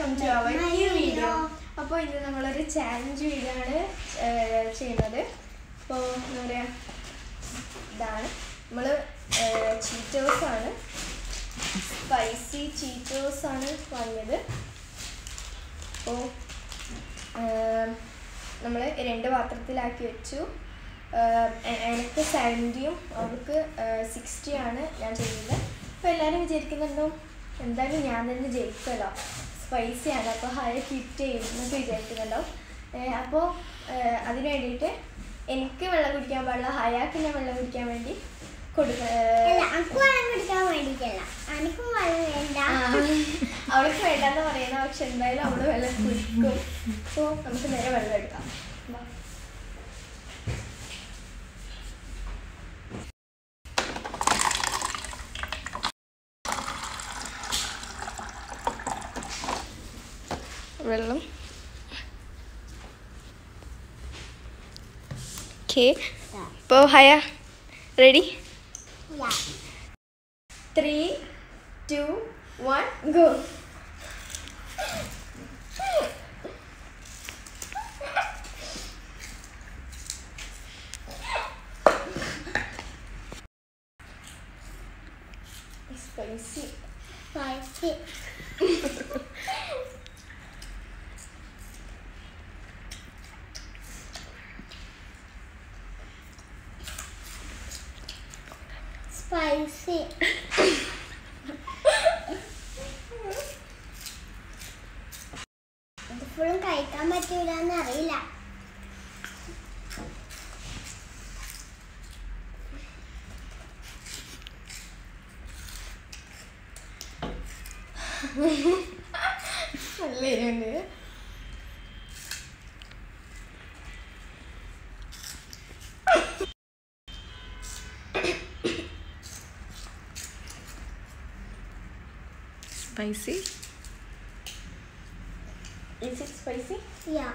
Welcome to our new video അപ്പോൾ ഇന്ന് നമ്മളൊരു ചാലഞ്ച് വീഡിയോ ആണ് ഏർ, ചെയ്യുന്നത് അപ്പോൾ എന്താ പറയുക ഇതാണ് നമ്മൾ ചീറ്റോസ് ആണ് സ്പൈസി ചീറ്റോസ് ആണ് വാങ്ങിയത് അപ്പോൾ നമ്മൾ രണ്ട് പാത്രത്തിലാക്കി വെച്ചു ഏർ, എ- എനിക്ക് സെവൻറ്റിയും അവൾക്ക് സിക്സ്റ്റി ആണ് ഞാൻ ചെയ്യുന്നത് അപ്പോൾ എല്ലാവരും വിചാരിക്കുന്നുണ്ടോ എന്തായാലും ഞാൻ തന്നെ ജയിക്കുമല്ലോ സ്പൈസി ആണ് അപ്പോൾ ഹയ ഹിറ്റ് ചെയ്യും എന്നൊക്കെ വിചാരിക്കുന്നുണ്ടോ അപ്പോൾ അതിന് വേണ്ടിയിട്ട് എനിക്ക് വെള്ളം കുടിക്കാൻ പാടില്ല ഹയാക്ക് ഞാൻ വെള്ളം കുടിക്കാൻ വേണ്ടി കൊടുക്ക അല്ല അനക്ക് വെള്ളം കുടിക്കാൻ വേണ്ടിട്ടല്ല അനക്കും വെള്ളം വേണ്ട അവൾക്ക് വേണ്ടെന്ന് പറയുന്ന പക്ഷെ എന്തായാലും അവള് വെള്ളം കുടിക്കും അപ്പോൾ നമുക്ക് നേരെ വെള്ളം എടുക്കാം വാ. വെള്ളം ഓക്കെ ഇപ്പോൾ ഹയ ready Yeah. Three two one go spicy Spicy. Spicy. ഇത് ഫുള്ളും കഴിക്കാൻ പറ്റൂലെന്ന് അറിയില്ല നല്ല എരിവുണ്ട് spicy Is it spicy? Yeah.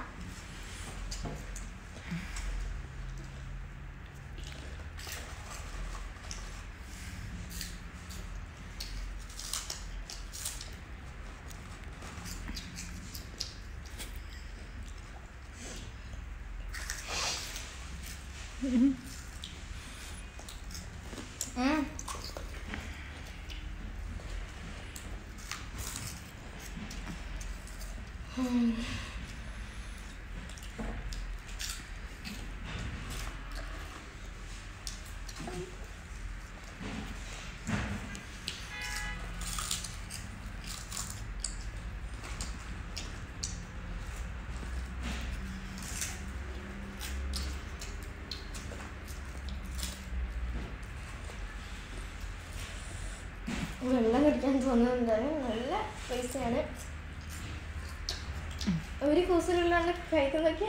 Mm. വെള്ളം കുടിക്കാൻ തോന്നുന്നുണ്ട് നല്ല പൈസയാണ് ഒരു കൂസലുള്ള കഴിക്കുന്നൊക്കെ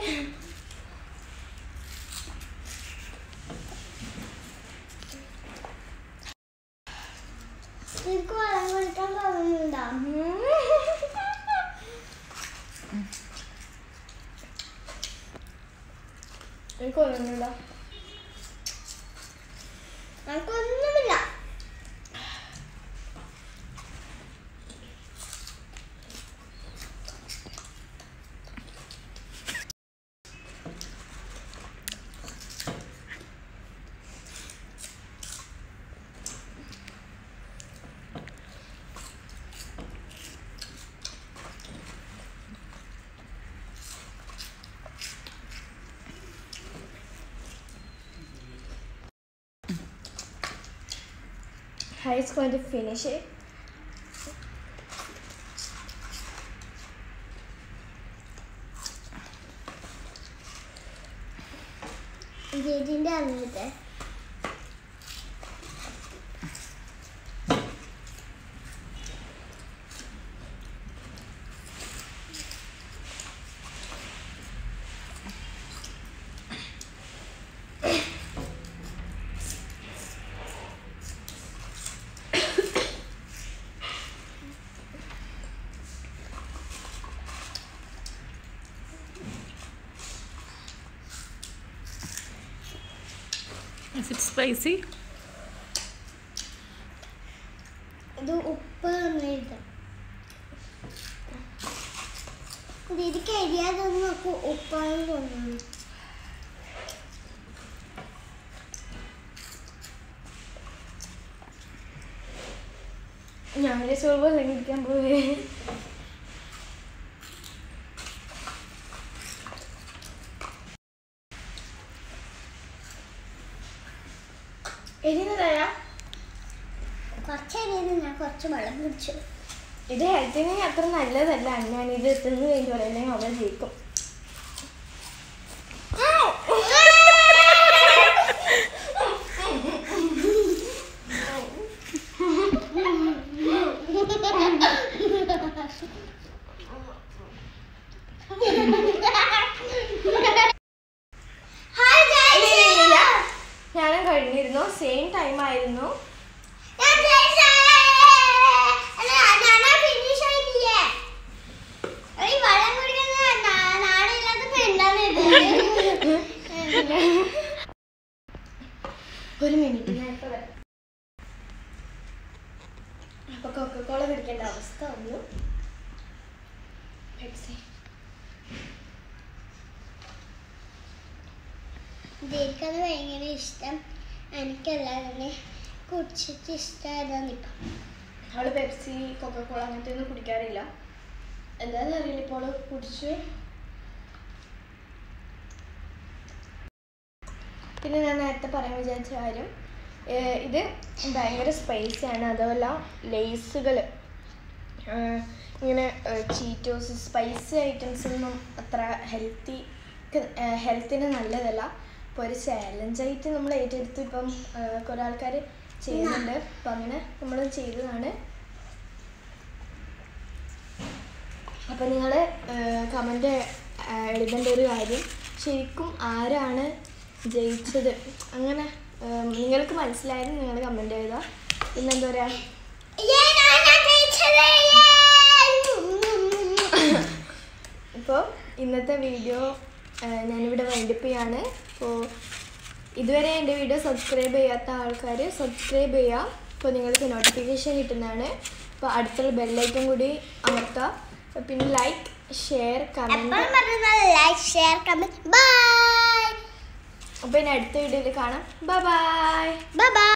നിനക്ക് വെള്ളം കുടിക്കാൻ തോന്നുന്നുണ്ടോ എനിക്ക് തോന്നുന്നുണ്ടോ എനിക്കൊന്നുമില്ല How is going to finish it? ചേച്ചിന്റെ അന്നത്തെ Is it spicy? ഇത് ഉപ്പ് തന്നിട്ട് കൊക്കക്കോളം തോന്നുന്നു ഞാൻ ചോറുമ്പോൾ സംഘടിക്കാൻ പോയി എരിയുന്നതായാ കുറച്ച് കഴിയുന്ന ഞാൻ കുറച്ച് വെള്ളം കുടിച്ചു ഇത് ഹെൽത്തിന് അത്ര നല്ലതല്ല ഞാൻ ഇത് തിന്ന് കഴിഞ്ഞു അല്ലെങ്കിൽ അവൾ ജയിക്കും ഹായ് ഇല്ല, ഇല്ല, ഇല്ല. ജയ്സ് ഞാനും കഴിഞ്ഞിരുന്നു സെയിം ടൈം ആയിരുന്നു ഞാൻ ജയ്സ് അല്ല ഞാൻ ഫിനിഷ് ആയിട്ടില്ലേ ഈ വെള്ളം കുടിക്കുന്നത് നാടില്ലാത്ത പെണ്ണാണ് ഇത് ഒരു മിനിറ്റ് ഞാൻ ഇപ്പൊ വരാം അപ്പൊ കൊക്കക്കോള കുടിക്കേണ്ട അവസ്ഥ വന്നു പെപ്സി എനിക്കത് ഭയങ്കര ഇഷ്ടം എനിക്കെല്ലാവരും കുടിച്ചിട്ട് ഇഷ്ടമായതാണ് ഇപ്പം അവള് പെപ്സി കൊക്കക്കോള അങ്ങനത്തെ ഒന്നും കുടിക്കാറില്ല എന്താണെന്ന് അറിയില്ല ഇപ്പോൾ അവള് കുടിച്ചു പിന്നെ ഞാൻ നേരത്തെ പറയാൻ വിചാരിച്ച കാര്യം ഏഹ് ഇത് ഭയങ്കര സ്പൈസിയാണ് അതുമല്ല ലേസുകൾ ഇങ്ങനെ ചീറ്റോസ് സ്പൈസി ഐറ്റംസ് ഒന്നും അത്ര ഹെൽത്തി ഹെൽത്തിന് നല്ലതല്ല അപ്പോൾ ഒരു ചാലഞ്ചായിട്ട് നമ്മൾ ഏറ്റെടുത്ത് ഇപ്പം ഏഹ് കുറേ ആൾക്കാർ ചെയ്യുന്നുണ്ട് അപ്പം അങ്ങനെ നമ്മൾ ചെയ്തതാണ് അപ്പം നിങ്ങൾ കമൻറ്റ് എഴുതേണ്ട ഒരു കാര്യം ശരിക്കും ആരാണ് ജയിച്ചത് അങ്ങനെ ഏഹ് നിങ്ങൾക്ക് മനസ്സിലായത് നിങ്ങൾ കമൻറ്റ് എഴുതുക പിന്നെന്താ പറയുക ഇപ്പോൾ ഇന്നത്തെ വീഡിയോ ഞാനിവിടെ വൈൻഡപ്പ് ചെയ്യാണ് അപ്പോൾ ഇതുവരെ എൻ്റെ വീഡിയോ സബ്സ്ക്രൈബ് ചെയ്യാത്ത ആൾക്കാർ സബ്സ്ക്രൈബ് ചെയ്യുക അപ്പോൾ നിങ്ങൾക്ക് നോട്ടിഫിക്കേഷൻ കിട്ടുന്നതാണ് അപ്പോൾ അടുത്തുള്ള ബെല്ലൈക്കൻ കൂടി അമർത്തുക പിന്നെ like share comment like share comment bye അപ്പോൾ ഇനി അടുത്ത വീഡിയോയിൽ കാണാം ബൈ ബൈ ബൈ ബൈ